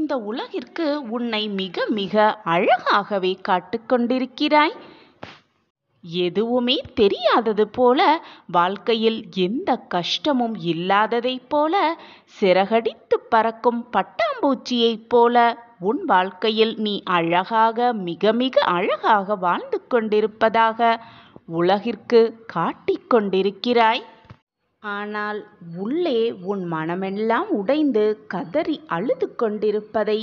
இந்த உலகிற்கு உன்னை மிக மிக அழகாகவே காட்டிக்கொண்டிருக்கிறாய் எதுவுமே தெரியாதது போல வாழ்க்கையில் எந்த கஷ்டமும் இல்லாததைப் போல சிறகடித்து பறக்கும் பட்டாம்பூச்சியைப் போல உன் வாழ்க்கையில் நீ அழகாக மிக மிக அழகாக வாழ்ந்து கொண்டிருப்பதாக உலகிற்கு காட்டிக் கொண்டிருக்கிறாய் ஆனால் உள்ளே உன் மனமெல்லாம் உடைந்து கதறி அழுது கொண்டிருப்பதை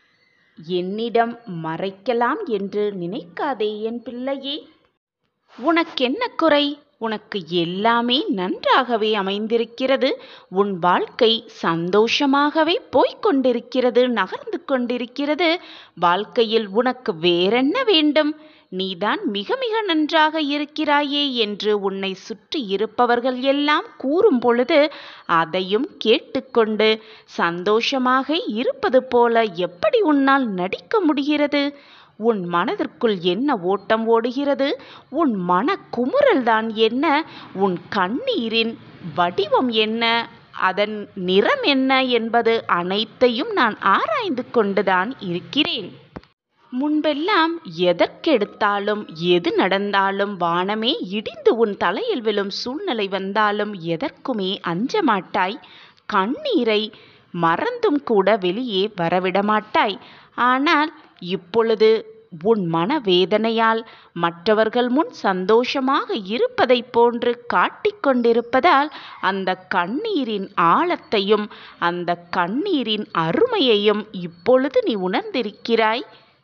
என்னிடம் மறைக்கலாம் என்று நினைக்காதே என் பிள்ளையே உனக்கென்ன குறை உனக்கு எல்லாமே நன்றாகவே அமைந்திருக்கிறது உன் வாழ்க்கை சந்தோஷமாகவே போய்க் கொண்டிருக்கிறது நகர்ந்து கொண்டிருக்கிறது வாழ்க்கையில் உனக்கு வேறென்ன வேண்டும் நீதான் மிக மிக நன்றாக இருக்கிறாயே என்று உன்னை சுற்றி இருப்பவர்கள் எல்லாம் கூறும் பொழுது அதையும் கேட்டுக்கொண்டு சந்தோஷமாக இருப்பது போல எப்படி உன்னால் நடிக்க முடிகிறது உன் மனதிற்குள் என்ன ஓட்டம் ஓடுகிறது உன் மன குமுறல்தான் என்ன உன் கண்ணீரின் வடிவம் என்ன அதன் நிறம் என்ன என்பது அனைத்தையும் நான் ஆராய்ந்து கொண்டுதான் இருக்கிறேன் முன்பெல்லாம் எதற்கெடுத்தாலும் எது நடந்தாலும் வானமே இடிந்து உன் தலையில் விழும் சூழ்நிலை வந்தாலும் எதற்குமே அஞ்ச மாட்டாய் கண்ணீரை மறந்தும் கூட வெளியே வரவிடமாட்டாய் ஆனால் இப்பொழுது உன் மனவேதனையால் மற்றவர்கள் முன் சந்தோஷமாக இருப்பதைப் போன்று காட்டிக்கொண்டிருப்பதால் அந்த கண்ணீரின் ஆழத்தையும் அந்த கண்ணீரின் அருமையையும் இப்பொழுது நீ உணர்ந்திருக்கிறாய்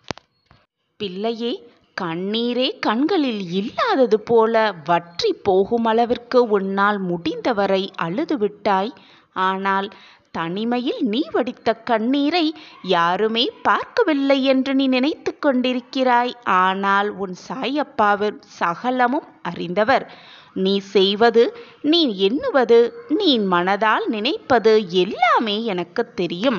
பிள்ளையே கண்ணீரே கண்களில் இல்லாதது போல வற்றி போகும் அளவிற்கு உன்னால் முடிந்தவரை அழுதுவிட்டாய் ஆனால் தனிமையில் நீ வடித்த கண்ணீரை யாருமே பார்க்கவில்லை என்று நீ நினைத்து கொண்டிருக்கிறாய் ஆனால் உன் சாயப்பாவின் சகலமும் அறிந்தவர் நீ செய்வது நீ எண்ணுவது நீ மனதால் நினைப்பது எல்லாமே எனக்கு தெரியும்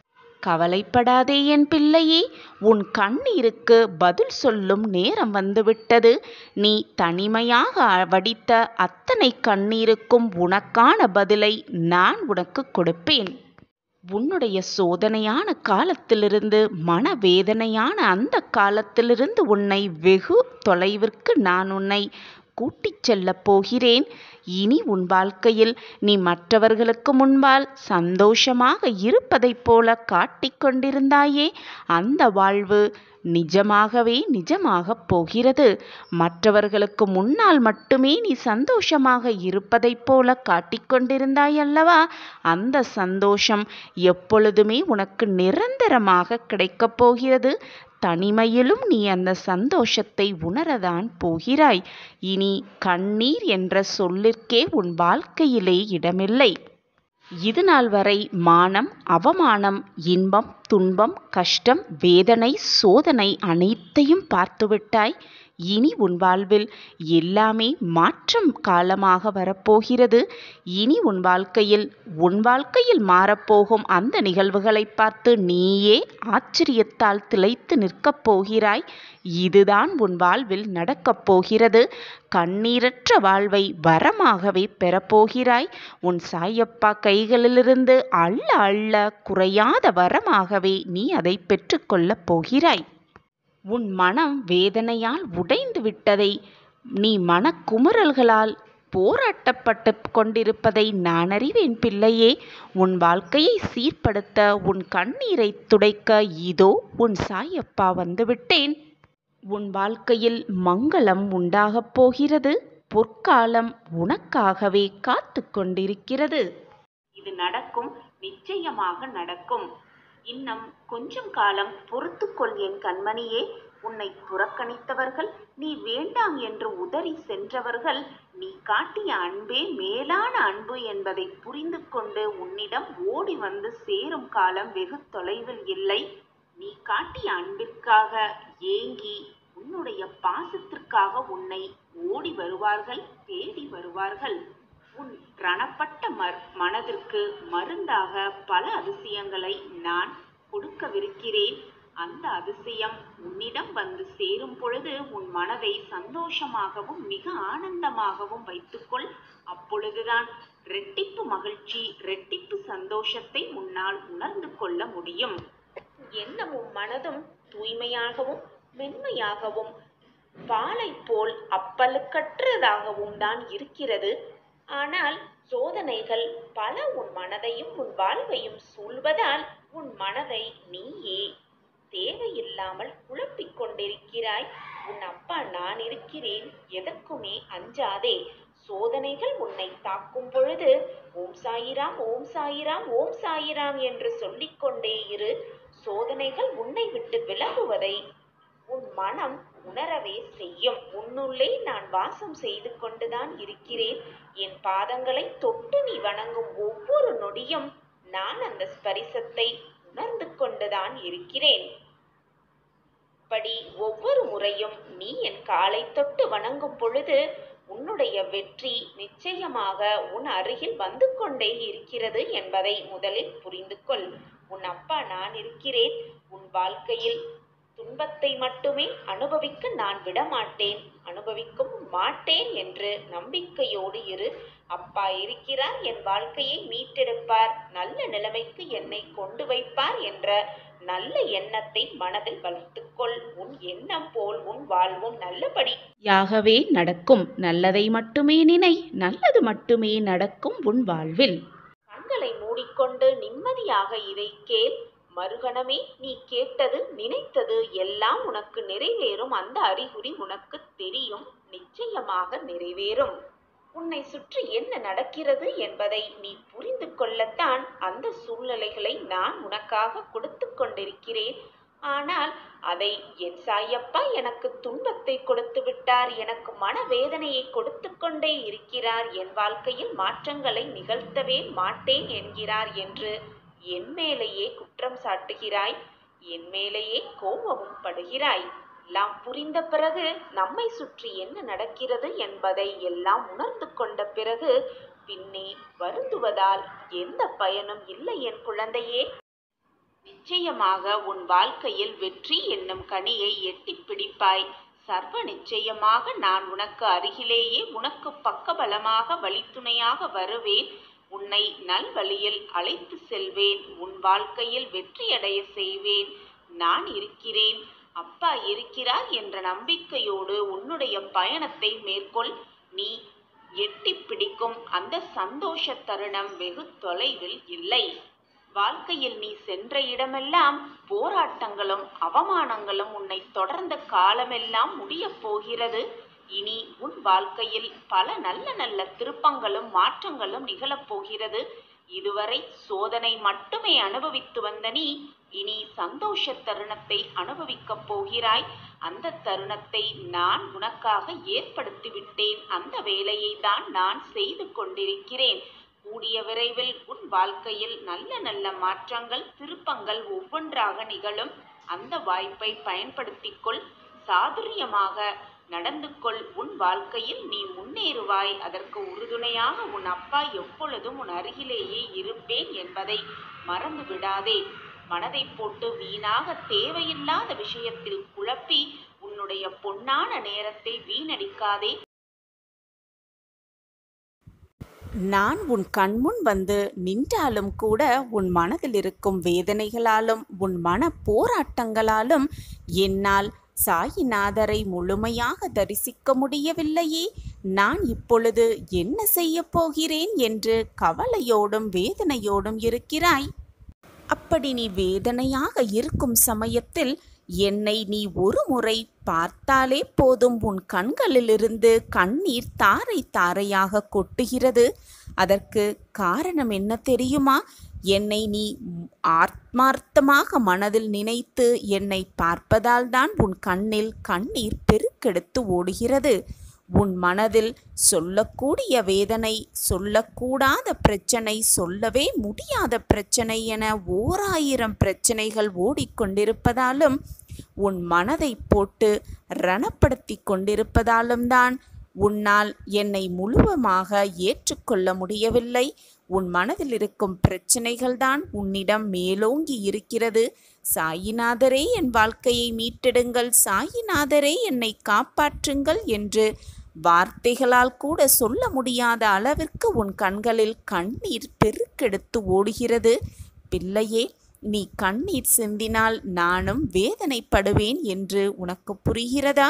கவலைப்படாதே என் பிள்ளையே உன் கண்ணீருக்கு பதில் சொல்லும் நேரம் வந்துவிட்டது நீ தனிமையாக வடித்த அத்தனை கண்ணீருக்கும் உனக்கான பதிலை நான் உனக்கு கொடுப்பேன் உன்னுடைய சோதனையான காலத்திலிருந்து மனவேதனையான அந்த காலத்திலிருந்து உன்னை வெகு தொலைவிற்கு நான் உன்னை கூட்டிச் செல்லப் போகிறேன் இனி உன் வாழ்க்கையில் நீ மற்றவர்களுக்கு முன்பால் சந்தோஷமாக இருப்பதைப் போல காட்டிக் கொண்டிருந்தாயே அந்த வாழ்வு நிஜமாகவே நிஜமாகப் போகிறது மற்றவர்களுக்கு முன்னால் மட்டுமே நீ சந்தோஷமாக இருப்பதைப் போல காட்டிக்கொண்டிருந்தாய் அல்லவா அந்த சந்தோஷம் எப்பொழுதுமே உனக்கு நிரந்தரமாக கிடைக்கப் போகிறது தனிமையிலும் நீ அந்த சந்தோஷத்தை உணரதான் போகிறாய் இனி கண்ணீர் என்ற சொல்லிற்கே உன் வாழ்க்கையிலே இடமில்லை இது நாள் வரை மானம் அவமானம் இன்பம் துன்பம் கஷ்டம் வேதனை சோதனை அனைத்தையும் பார்த்துவிட்டாய் இனி உன் வாழ்வில் எல்லாமே மாற்றம் காலமாக வரப்போகிறது இனி உன் வாழ்க்கையில் உன் வாழ்க்கையில் மாறப்போகும் அந்த நிகழ்வுகளை பார்த்து நீயே ஆச்சரியத்தால் திளைத்து நிற்கப் போகிறாய் இதுதான் உன் வாழ்வில் நடக்கப் போகிறது கண்ணீரற்ற வாழ்வை வரமாகவே பெறப்போகிறாய் உன் சாயப்பா கைகளிலிருந்து அள்ள அள்ள குறையாத வரமாகவே நீ அதை பெற்றுக்கொள்ளப் போகிறாய் உன் மனம் வேதனையால் உடைந்து விட்டதை நீ மனக்குமுறல்களால் போராட்டப்பட்டு கொண்டிருப்பதை நான் அறிவேன் பிள்ளையே உன் வாழ்க்கையை சீர்படுத்த உன் கண்ணீரை துடைக்க இதோ உன் சாயப்பா வந்துவிட்டேன் உன் வாழ்க்கையில் மங்களம் உண்டாகப் போகிறது பொற்காலம் உனக்காகவே காத்து கொண்டிருக்கிறது இது நடக்கும் நிச்சயமாக நடக்கும் இன்னும் கொஞ்சம் காலம் பொறுத்துக்கொள் என் கண்மணியே உன்னை புறக்கணித்தவர்கள் நீ வேண்டாம் என்று உதறி சென்றவர்கள் நீ காட்டிய அன்பே மேலான அன்பு என்பதை புரிந்து கொண்டு உன்னிடம் ஓடி வந்து சேரும் காலம் வெகு தொலைவில் இல்லை நீ காட்டிய அன்பிற்காக ஏங்கி உன்னுடைய பாசத்திற்காக உன்னை ஓடி வருவார்கள் தேடி வருவார்கள் உன் ரணப்பட்ட மர் மனதிற்கு மருந்தாக பல அதிசயங்களை நான் கொடுக்கவிருக்கிறேன் அந்த அதிசயம் உன்னிடம் வந்து சேரும் பொழுது உன் மனதை சந்தோஷமாகவும் மிக ஆனந்தமாகவும் வைத்துக்கொள் அப்பொழுதுதான் ரெட்டிப்பு மகிழ்ச்சி ரெட்டிப்பு சந்தோஷத்தை உன்னால் உணர்ந்து கொள்ள முடியும் எண்ணமும் மனதும் தூய்மையாகவும் மென்மையாகவும் பாலை போல் அப்பலுக்கற்றதாகவும் தான் இருக்கிறது ஆனால் சோதனைகள் பல உன் மனதையும் உன் வாழ்வையும் சூழ்வதால் உன் மனதை நீயே தேவையில்லாமல் குழப்பிக் கொண்டிருக்கிறாய் உன் அப்பா நான் இருக்கிறேன் எதற்குமே அஞ்சாதே சோதனைகள் உன்னை தாக்கும் பொழுது ஓம் சாயிராம் ஓம் சாயிராம் ஓம் சாயிராம் என்று சொல்லிக்கொண்டே இரு சோதனைகள் உன்னை விட்டு விலகுவதை உன் மனம் உணரவே செய்யும் உன்னுள்ளே நான் வாசம் செய்து கொண்டுதான் இருக்கிறேன் என் பாதங்களை தொட்டு நீ வணங்கும் ஒவ்வொரு நொடியும் நான் அந்த ஸ்பரிசத்தை உணர்ந்து கொண்டுதான் இருக்கிறேன் படி ஒவ்வொரு முறையும் நீ என் காலை தொட்டு வணங்கும் பொழுது உன்னுடைய வெற்றி நிச்சயமாக உன் அருகில் வந்து கொண்டே இருக்கிறது என்பதை முதலில் புரிந்து கொள் உன் அப்பா நான் இருக்கிறேன் உன் வாழ்க்கையில் துன்பத்தை மட்டுமே அனுபவிக்க நான் விடமாட்டேன் அனுபவிக்கும் மாட்டேன் என்று நம்பிக்கையோடு இரு அப்பா இருக்கிறார் என் வாழ்க்கையை மீட்டெடுப்பார் நல்ல நிலைமைக்கு என்னை கொண்டு வைப்பார் என்ற நல்ல எண்ணத்தை மனதில் வளர்த்துக்கொள் உன் எண்ணம் போல் உன் வாழ்வும் நல்லபடி யாகவே நடக்கும் நல்லதை மட்டுமே நினை நல்லது மட்டுமே நடக்கும் உன் வாழ்வில் கண்களை மூடிக்கொண்டு நிம்மதியாக இதை கேள் மறுகணமே நீ கேட்டது நினைத்தது எல்லாம் உனக்கு நிறைவேறும் அந்த அறிகுறி உனக்கு தெரியும் நிச்சயமாக நிறைவேறும் உன்னை சுற்றி என்ன நடக்கிறது என்பதை நீ புரிந்து கொள்ளத்தான் அந்த சூழ்நிலைகளை நான் உனக்காக கொடுத்து கொண்டிருக்கிறேன் ஆனால் அதை என் சாயப்பா எனக்கு துன்பத்தை கொடுத்து விட்டார் எனக்கு மனவேதனையை கொடுத்து கொண்டே இருக்கிறார் என் வாழ்க்கையில் மாற்றங்களை நிகழ்த்தவே மாட்டேன் என்கிறார் என்று என் மேலேயே குற்றம் சாட்டுகிறாய் என் மேலேயே கோபமும் படுகிறாய் எல்லாம் புரிந்த பிறகு நம்மை சுற்றி என்ன நடக்கிறது என்பதை எல்லாம் உணர்ந்து கொண்ட பிறகு பின்னே வருந்துவதால் எந்த பயனும் இல்லை என் குழந்தையே நிச்சயமாக உன் வாழ்க்கையில் வெற்றி என்னும் கனியை எட்டிப் பிடிப்பாய் சர்வ நிச்சயமாக நான் உனக்கு அருகிலேயே உனக்கு பக்கபலமாக வழித்துணையாக வருவேன் உன்னை நல்வழியில் அழைத்து செல்வேன் உன் வாழ்க்கையில் வெற்றியடைய செய்வேன் நான் இருக்கிறேன் அப்பா இருக்கிறார் என்ற நம்பிக்கையோடு உன்னுடைய பயணத்தை மேற்கொள் நீ எட்டிப் பிடிக்கும் அந்த சந்தோஷ தருணம் வெகு தொலைவில் இல்லை வாழ்க்கையில் நீ சென்ற இடமெல்லாம் போராட்டங்களும் அவமானங்களும் உன்னை தொடர்ந்த காலமெல்லாம் முடியப் போகிறது இனி உன் வாழ்க்கையில் பல நல்ல நல்ல திருப்பங்களும் மாற்றங்களும் நிகழப் போகிறது இதுவரை சோதனை மட்டுமே அனுபவித்து வந்த நீ இனி சந்தோஷ தருணத்தை அனுபவிக்கப் போகிறாய் அந்த தருணத்தை நான் உனக்காக ஏற்படுத்தி விட்டேன் அந்த வேலையை தான் நான் செய்து கொண்டிருக்கிறேன் கூடிய விரைவில் உன் வாழ்க்கையில் நல்ல நல்ல மாற்றங்கள் திருப்பங்கள் ஒவ்வொன்றாக நிகழும் அந்த வாய்ப்பை பயன்படுத்திக்கொள் சாதுரியமாக நடந்து கொள் உன் வாழ்க்கையில் நீ முன்னேறுவாய் அதற்கு உறுதுணையாக உன் அப்பா எப்பொழுதும் உன் அருகிலேயே இருப்பேன் என்பதை மறந்து விடாதே மனதை போட்டு வீணாக தேவையில்லாத விஷயத்தில் குழப்பி உன்னுடைய பொன்னான நேரத்தை வீணடிக்காதே நான் உன் கண்முன் வந்து நின்றாலும் கூட உன் மனதில் இருக்கும் வேதனைகளாலும் உன் மன போராட்டங்களாலும் என்னால் சாயிநாதரை முழுமையாக தரிசிக்க முடியவில்லையே நான் இப்பொழுது என்ன செய்யப் போகிறேன் என்று கவலையோடும் வேதனையோடும் இருக்கிறாய் அப்படி நீ வேதனையாக இருக்கும் சமயத்தில் என்னை நீ ஒரு முறை பார்த்தாலே போதும் உன் கண்களிலிருந்து கண்ணீர் தாரை தாரையாக கொட்டுகிறது அதற்கு காரணம் என்ன தெரியுமா என்னை நீ ஆத்மார்த்தமாக மனதில் நினைத்து என்னை பார்ப்பதால் தான் உன் கண்ணில் கண்ணீர் பெருக்கெடுத்து ஓடுகிறது உன் மனதில் சொல்லக்கூடிய வேதனை சொல்லக்கூடாத பிரச்சனை சொல்லவே முடியாத பிரச்சனை என ஓராயிரம் பிரச்சனைகள் ஓடிக்கொண்டிருப்பதாலும் உன் மனதை போட்டு ரணப்படுத்தி கொண்டிருப்பதாலும் தான் உன்னால் என்னை முழுவமாக ஏற்றுக்கொள்ள முடியவில்லை உன் மனதில் இருக்கும் பிரச்சனைகள்தான் உன்னிடம் மேலோங்கி இருக்கிறது சாயிநாதரே என் வாழ்க்கையை மீட்டெடுங்கள் சாயிநாதரே என்னை காப்பாற்றுங்கள் என்று வார்த்தைகளால் கூட சொல்ல முடியாத அளவிற்கு உன் கண்களில் கண்ணீர் பெருக்கெடுத்து ஓடுகிறது பிள்ளையே நீ கண்ணீர் சிந்தினால் நானும் வேதனைப்படுவேன் என்று உனக்கு புரிகிறதா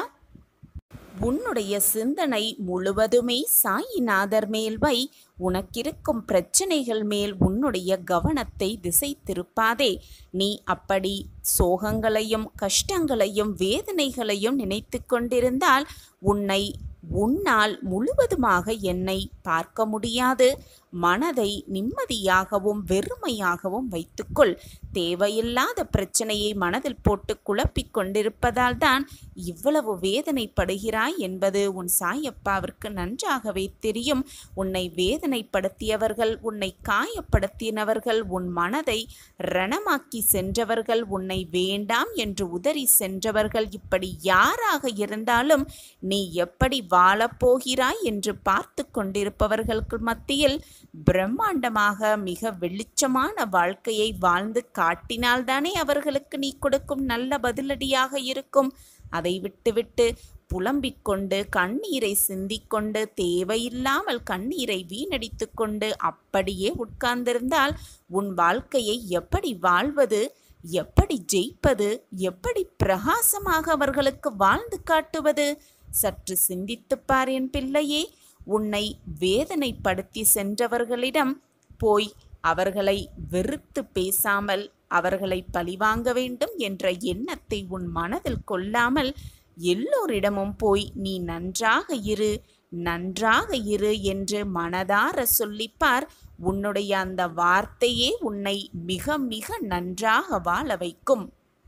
உன்னுடைய சிந்தனை முழுவதுமே சாயிநாதர் மேல் வை உனக்கிருக்கும் பிரச்சனைகள் மேல் உன்னுடைய கவனத்தை திசை திருப்பாதே நீ அப்படி சோகங்களையும் கஷ்டங்களையும் வேதனைகளையும் நினைத்து கொண்டிருந்தால் உன்னை உன்னால் முழுவதுமாக என்னை பார்க்க முடியாது மனதை நிம்மதியாகவும் வெறுமையாகவும் வைத்துக்கொள் தேவையில்லாத பிரச்சனையை மனதில் போட்டு குழப்பிக் கொண்டிருப்பதால் தான் இவ்வளவு வேதனைப்படுகிறாய் என்பது உன் சாயப்பாவிற்கு நன்றாகவே தெரியும் உன்னை வேதனைப்படுத்தியவர்கள் உன்னை காயப்படுத்தினவர்கள் உன் மனதை ரணமாக்கி சென்றவர்கள் உன்னை வேண்டாம் என்று உதறி சென்றவர்கள் இப்படி யாராக இருந்தாலும் நீ எப்படி வாழப்போகிறாய் என்று பார்த்து கொண்டிருப்பவர்களுக்கு மத்தியில் பிரம்மாண்டமாக மிக வெளிச்சமான வாழ்க்கையை வாழ்ந்து காட்டினால்தானே அவர்களுக்கு நீ கொடுக்கும் நல்ல பதிலடியாக இருக்கும் அதை விட்டுவிட்டு புலம்பிக் கொண்டு கண்ணீரை சிந்திக்கொண்டு தேவையில்லாமல் கண்ணீரை வீணடித்து கொண்டு அப்படியே உட்கார்ந்திருந்தால் உன் வாழ்க்கையை எப்படி வாழ்வது எப்படி ஜெயிப்பது எப்படி பிரகாசமாக அவர்களுக்கு வாழ்ந்து காட்டுவது சற்று சிந்தித்துப் பார் என் பிள்ளையே உன்னை வேதனைப்படுத்தி சென்றவர்களிடம் போய் அவர்களை வெறுத்து பேசாமல் அவர்களை பழிவாங்க வேண்டும் என்ற எண்ணத்தை உன் மனதில் கொள்ளாமல் எல்லோரிடமும் போய் நீ நன்றாக இரு நன்றாக இரு என்று மனதார சொல்லிப்பார் உன்னுடைய அந்த வார்த்தையே உன்னை மிக மிக நன்றாக வாழ வைக்கும்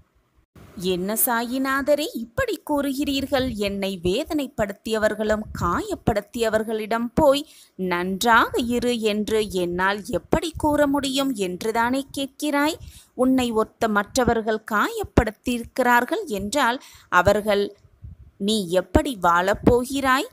என்ன சாயிநாதரே இப்படி கூறுகிறீர்கள் என்னை வேதனைப்படுத்தியவர்களும் காயப்படுத்தியவர்களிடம் போய் நன்றாக இரு என்று என்னால் எப்படி கூற முடியும் என்றுதானே கேட்கிறாய் உன்னை ஒத்த மற்றவர்கள் காயப்படுத்தியிருக்கிறார்கள் என்றால் அவர்கள் நீ எப்படி வாழப்போகிறாய்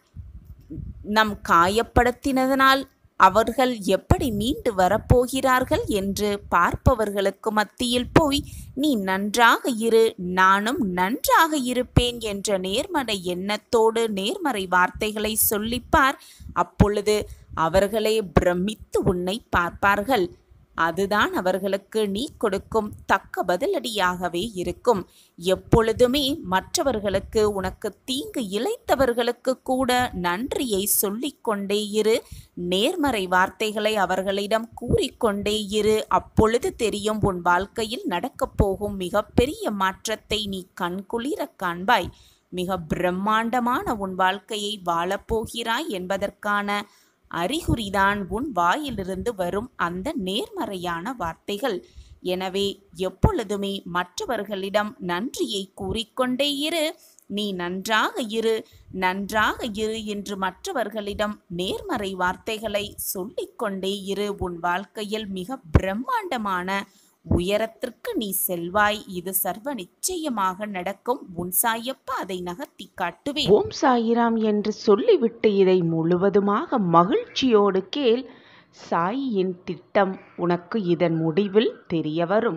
நம் காயப்படுத்தினதனால் அவர்கள் எப்படி மீண்டு வரப்போகிறார்கள் என்று பார்ப்பவர்களுக்கு மத்தியில் போய் நீ நன்றாக இரு நானும் நன்றாக இருப்பேன் என்ற நேர்மறை எண்ணத்தோடு நேர்மறை வார்த்தைகளை சொல்லிப்பார் அப்பொழுது அவர்களே பிரமித்து உன்னை பார்ப்பார்கள் அதுதான் அவர்களுக்கு நீ கொடுக்கும் தக்க பதிலடியாகவே இருக்கும் எப்பொழுதுமே மற்றவர்களுக்கு உனக்கு தீங்கு இழைத்தவர்களுக்கு கூட நன்றியை சொல்லிக்கொண்டே இரு நேர்மறை வார்த்தைகளை அவர்களிடம் கூறிக்கொண்டே இரு அப்பொழுது தெரியும் உன் வாழ்க்கையில் நடக்கப் போகும் மிகப்பெரிய மாற்றத்தை நீ கண்குளிர காண்பாய் மிக பிரம்மாண்டமான உன் வாழ்க்கையை வாழப்போகிறாய் என்பதற்கான அறிகுறிதான் உன் வாயிலிருந்து வரும் அந்த நேர்மறையான வார்த்தைகள் எனவே எப்பொழுதுமே மற்றவர்களிடம் நன்றியை கூறிக்கொண்டே இரு நீ நன்றாக இரு நன்றாக இரு என்று மற்றவர்களிடம் நேர்மறை வார்த்தைகளை சொல்லிக்கொண்டே இரு உன் வாழ்க்கையில் மிக பிரம்மாண்டமான உயரத்திற்கு நீ செல்வாய் இது சர்வ நிச்சயமாக நடக்கும் உன் சாயப்பா அதை நகர்த்தி காட்டுவேன் ஓம் சாயிராம் என்று சொல்லிவிட்டு இதை முழுவதுமாக மகிழ்ச்சியோடு கேள் சாயியின் திட்டம் உனக்கு இதன் முடிவில் தெரிய வரும்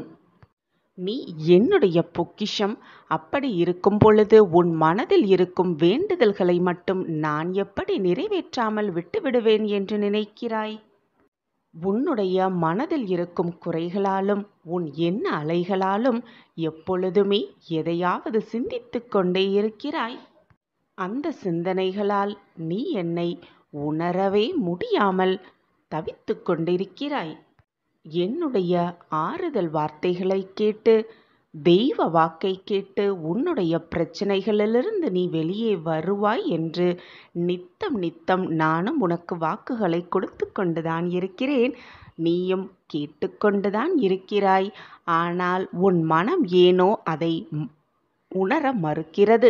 நீ என்னுடைய பொக்கிஷம் அப்படி இருக்கும் பொழுது உன் மனதில் இருக்கும் வேண்டுதல்களை மட்டும் நான் எப்படி நிறைவேற்றாமல் விட்டுவிடுவேன் என்று நினைக்கிறாய் உன்னுடைய மனதில் இருக்கும் குறைகளாலும் உன் எண்ண அலைகளாலும் எப்பொழுதுமே எதையாவது சிந்தித்துக் கொண்டே இருக்கிறாய் அந்த சிந்தனைகளால் நீ என்னை உணரவே முடியாமல் தவித்துக் கொண்டிருக்கிறாய் என்னுடைய ஆறுதல் வார்த்தைகளை கேட்டு தெய்வ வாக்கை கேட்டு உன்னுடைய பிரச்சனைகளிலிருந்து நீ வெளியே வருவாய் என்று நித்தம் நித்தம் நானும் உனக்கு வாக்குகளை கொடுத்து கொண்டுதான் இருக்கிறேன் நீயும் கேட்டுக்கொண்டுதான் இருக்கிறாய் ஆனால் உன் மனம் ஏனோ அதை ம்- உணர மறுக்கிறது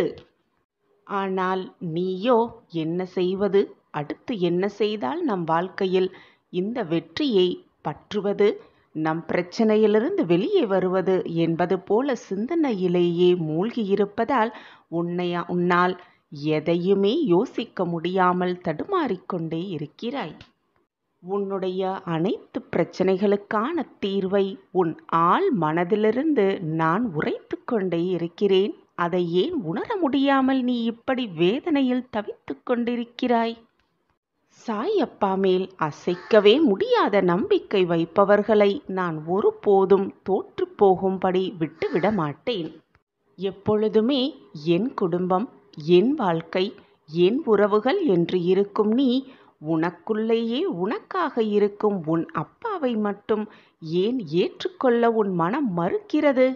ஆனால் நீயோ என்ன செய்வது அடுத்து என்ன செய்தால் நம் வாழ்க்கையில் இந்த வெற்றியை பற்றுவது நம் பிரச்சனையிலிருந்து வெளியே வருவது என்பது போல சிந்தனையிலேயே மூழ்கியிருப்பதால் உன்னையா உன்னால் எதையுமே யோசிக்க முடியாமல் தடுமாறிக்கொண்டே இருக்கிறாய் உன்னுடைய அனைத்து பிரச்சனைகளுக்கான தீர்வை உன் ஆள் மனதிலிருந்து நான் உரைத்து கொண்டே இருக்கிறேன் அதை ஏன் உணர முடியாமல் நீ இப்படி வேதனையில் தவித்துக் கொண்டிருக்கிறாய் சாய் அப்பா மேல் அசைக்கவே முடியாத நம்பிக்கை வைப்பவர்களை நான் ஒருபோதும் தோற்று போகும்படி விட்டுவிட மாட்டேன் எப்பொழுதுமே என் குடும்பம் என் வாழ்க்கை என் உறவுகள் என்று இருக்கும் நீ உனக்குள்ளேயே உனக்காக இருக்கும் உன் அப்பாவை மட்டும் ஏன் ஏற்றுக்கொள்ள உன் மனம் மறுக்கிறது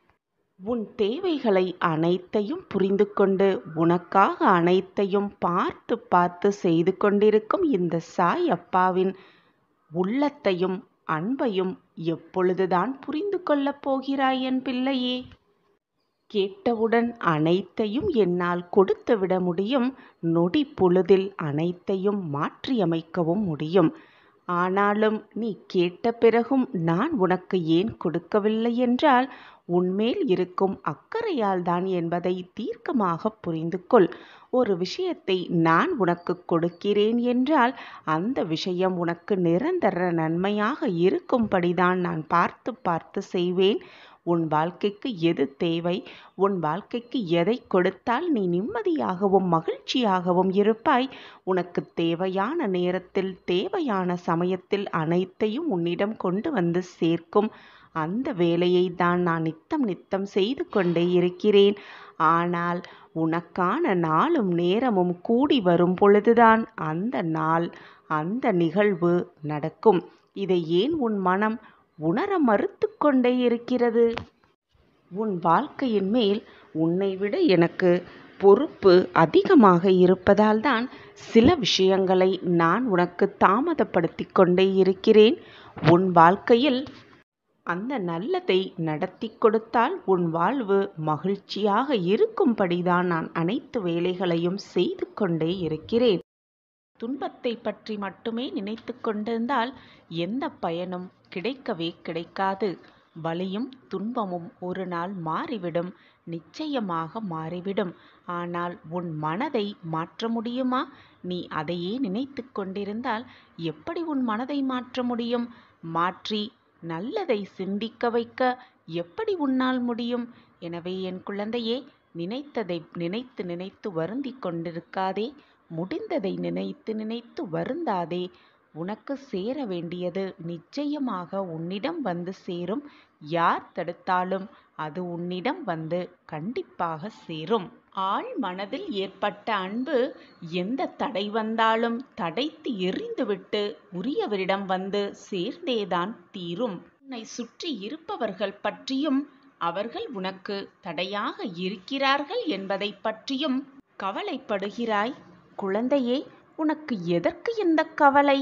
உன் தேவைகளை அனைத்தையும் புரிந்து கொண்டு உனக்காக அனைத்தையும் பார்த்து பார்த்து செய்து கொண்டிருக்கும் இந்த சாய் அப்பாவின் உள்ளத்தையும் அன்பையும் எப்பொழுதுதான் புரிந்து கொள்ளப் போகிறாய் என் பிள்ளையே கேட்டவுடன் அனைத்தையும் என்னால் கொடுத்து விட முடியும் நொடி பொழுதில் அனைத்தையும் மாற்றியமைக்கவும் முடியும் ஆனாலும் நீ கேட்ட பிறகும் நான் உனக்கு ஏன் கொடுக்கவில்லை என்றால் உன்மேல் இருக்கும் அக்கறையால் தான் என்பதை தீர்க்கமாக புரிந்து கொள் ஒரு விஷயத்தை நான் உனக்கு கொடுக்கிறேன் என்றால் அந்த விஷயம் உனக்கு நிரந்தர நன்மையாக இருக்கும்படிதான் நான் பார்த்து பார்த்து செய்வேன் உன் வாழ்க்கைக்கு எது தேவை உன் வாழ்க்கைக்கு எதை கொடுத்தால் நீ நிம்மதியாகவும் மகிழ்ச்சியாகவும் இருப்பாய் உனக்கு தேவையான நேரத்தில் தேவையான சமயத்தில் அனைத்தையும் உன்னிடம் கொண்டு வந்து சேர்க்கும் அந்த வேலையை தான் நான் நித்தம் நித்தம் செய்து கொண்டே இருக்கிறேன் ஆனால் உனக்கான நாளும் நேரமும் கூடி வரும் பொழுதுதான் அந்த நாள் அந்த நிகழ்வு நடக்கும் இதை ஏன் உன் மனம் உணர மறுத்து கொண்டே இருக்கிறது உன் வாழ்க்கையின் மேல் உன்னை விட எனக்கு பொறுப்பு அதிகமாக இருப்பதால் தான் சில விஷயங்களை நான் உனக்கு தாமதப்படுத்தி கொண்டே இருக்கிறேன் உன் வாழ்க்கையில் அந்த நல்லதை நடத்தி கொடுத்தால் உன் வாழ்வு மகிழ்ச்சியாக இருக்கும்படிதான் நான் அனைத்து வேலைகளையும் செய்து கொண்டே இருக்கிறேன் துன்பத்தை பற்றி மட்டுமே நினைத்து கொண்டிருந்தால் எந்த பயனும் கிடைக்கவே கிடைக்காது வலியும் துன்பமும் ஒரு நாள் மாறிவிடும் நிச்சயமாக மாறிவிடும் ஆனால் உன் மனதை மாற்ற முடியுமா நீ அதையே நினைத்து கொண்டிருந்தால் எப்படி உன் மனதை மாற்ற முடியும் மாற்றி நல்லதை சிந்திக்க வைக்க எப்படி உன்னால் முடியும் எனவே என் குழந்தையே நினைத்ததை நினைத்து நினைத்து வருந்திக் கொண்டிருக்காதே முடிந்ததை நினைத்து நினைத்து வருந்தாதே உனக்கு சேர வேண்டியது நிச்சயமாக உன்னிடம் வந்து சேரும் யார் தடுத்தாலும் அது உன்னிடம் வந்து கண்டிப்பாக சேரும் ஆள் மனதில் ஏற்பட்ட அன்பு எந்த தடை வந்தாலும் தடைத்து எறிந்துவிட்டு உரியவரிடம் வந்து சேர்ந்தேதான் தீரும் உன்னை சுற்றி இருப்பவர்கள் பற்றியும் அவர்கள் உனக்கு தடையாக இருக்கிறார்கள் என்பதை பற்றியும் கவலைப்படுகிறாய் குழந்தையே உனக்கு எதற்கு இந்த கவலை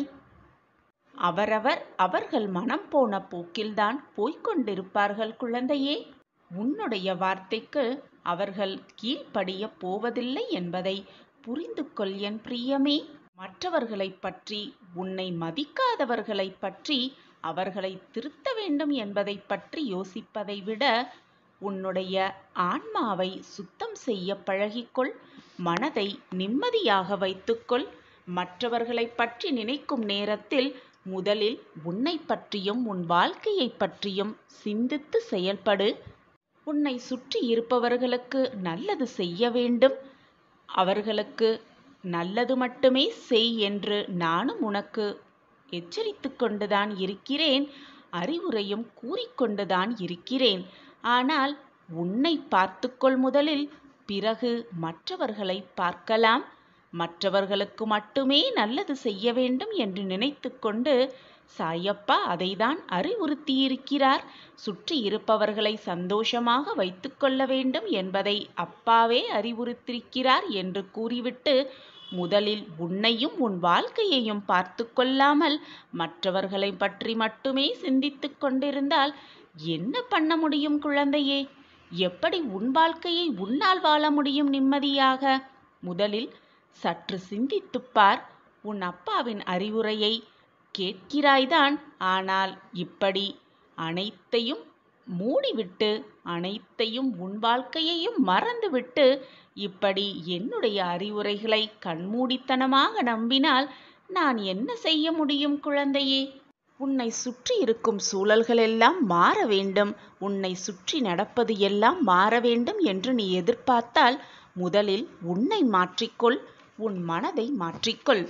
அவரவர் அவர்கள் மனம் போன போக்கில்தான் போய்க் கொண்டிருப்பார்கள் குழந்தையே உன்னுடைய வார்த்தைக்கு அவர்கள் கீழ்ப்படிய போவதில்லை என்பதை புரிந்து கொள் என் பிரியமே மற்றவர்களைப் பற்றி உன்னை மதிக்காதவர்களைப் பற்றி அவர்களை திருத்த வேண்டும் என்பதை பற்றி யோசிப்பதை விட உன்னுடைய ஆன்மாவை சுத்தம் செய்ய பழகிக்கொள் மனதை நிம்மதியாக வைத்துக்கொள் மற்றவர்களைப் பற்றி நினைக்கும் நேரத்தில் முதலில் உன்னை பற்றியும் உன் வாழ்க்கையைப் பற்றியும் சிந்தித்து செயல்படு உன்னை சுற்றி இருப்பவர்களுக்கு நல்லது செய்ய வேண்டும் அவர்களுக்கு நல்லது மட்டுமே செய் என்று நானும் உனக்கு எச்சரித்து கொண்டுதான் இருக்கிறேன் அறிவுரையும் கூறிக்கொண்டுதான் இருக்கிறேன் ஆனால் உன்னை பார்த்துக்கொள் முதலில் பிறகு மற்றவர்களை பார்க்கலாம் மற்றவர்களுக்கு மட்டுமே நல்லது செய்ய வேண்டும் என்று நினைத்துக்கொண்டு சாயப்பா அதைதான் அறிவுறுத்தியிருக்கிறார் சுற்றி இருப்பவர்களை சந்தோஷமாக வைத்துக்கொள்ள வேண்டும் என்பதை அப்பாவே அறிவுறுத்தியிருக்கிறார் என்று கூறிவிட்டு முதலில் உன்னையும் உன் வாழ்க்கையையும் பார்த்து கொள்ளாமல் மற்றவர்களை பற்றி மட்டுமே சிந்தித்துக் கொண்டிருந்தால் என்ன பண்ண முடியும் குழந்தையே எப்படி உன் வாழ்க்கையை உன்னால் வாழ முடியும் நிம்மதியாக முதலில் சற்று சிந்தித்துப் பார் உன் அப்பாவின் அறிவுரையை கேட்கிறாய்தான் ஆனால் இப்படி அனைத்தையும் மூடிவிட்டு அனைத்தையும் உன் வாழ்க்கையையும் மறந்துவிட்டு இப்படி என்னுடைய அறிவுரைகளை கண்மூடித்தனமாக நம்பினால் நான் என்ன செய்ய முடியும் குழந்தையே உன்னை சுற்றி இருக்கும் சூழல்கள் எல்லாம் மாற வேண்டும் உன்னை சுற்றி நடப்பது எல்லாம் மாற வேண்டும் என்று நீ எதிர்பார்த்தால் முதலில் உன்னை மாற்றிக்கொள் உன் மனதை மாற்றிக்கொள்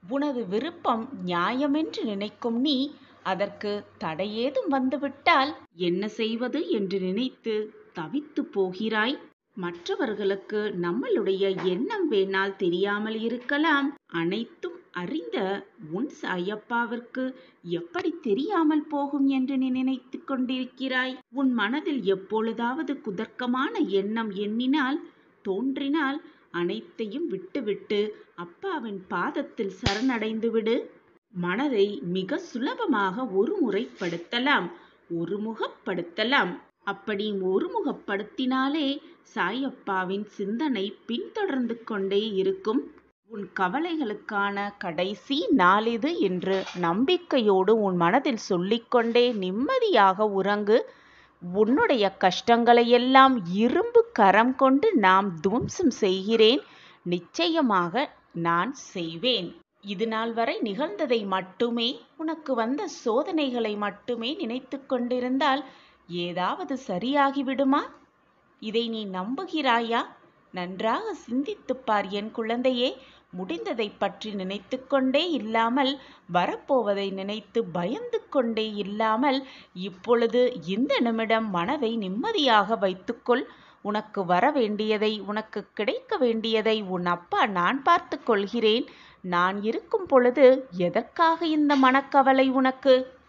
உனது விருப்பம் நியாயமென்று நினைக்கும் நீ அதற்கு தடையேதும் வந்துவிட்டால் என்ன செய்வது என்று நினைத்து தவித்து போகிறாய் மற்றவர்களுக்கு நம்மளுடைய எண்ணம் வேணால் தெரியாமல் இருக்கலாம் அனைத்தும் அறிந்த உன் சாயப்பாவிற்கு எப்படி தெரியாமல் போகும் என்று நீ நினைத்து கொண்டிருக்கிறாய் உன் மனதில் எப்பொழுதாவது குதர்க்கமான எண்ணம் எண்ணினால் தோன்றினால் அனைத்தையும் விட்டுவிட்டு அப்பாவின் பாதத்தில் சரணடைந்து விடு மனதை மிக சுலபமாக ஒருமுறைப்படுத்தலாம் ஒருமுகப்படுத்தலாம் அப்படி ஒருமுகப்படுத்தினாலே சாயப்பாவின் சிந்தனை பின்தொடர்ந்து கொண்டே இருக்கும் உன் கவலைகளுக்கான கடைசி நாளிது என்று நம்பிக்கையோடு உன் மனதில் சொல்லிக்கொண்டே நிம்மதியாக உறங்கு உன்னுடைய கஷ்டங்களையெல்லாம் இரும்பு கரம் கொண்டு நாம் துவம்சம் செய்கிறேன் நிச்சயமாக நான் செய்வேன் இது நாள் வரை நிகழ்ந்ததை மட்டுமே உனக்கு வந்த சோதனைகளை மட்டுமே நினைத்து கொண்டிருந்தால் ஏதாவது சரியாகிவிடுமா இதை நீ நம்புகிறாயா நன்றாக சிந்தித்துப் பார் என் குழந்தையே முடிந்ததை பற்றி நினைத்து கொண்டே இல்லாமல் வரப்போவதை நினைத்து பயந்து கொண்டே இல்லாமல் இப்பொழுது இந்த நிமிடம் மனதை நிம்மதியாக வைத்துக்கொள் உனக்கு வர வேண்டியதை உனக்கு கிடைக்க வேண்டியதை உன் அப்பா நான் பார்த்து கொள்கிறேன் நான் இருக்கும் பொழுது எதற்காக இந்த மனக்கவலை உனக்கு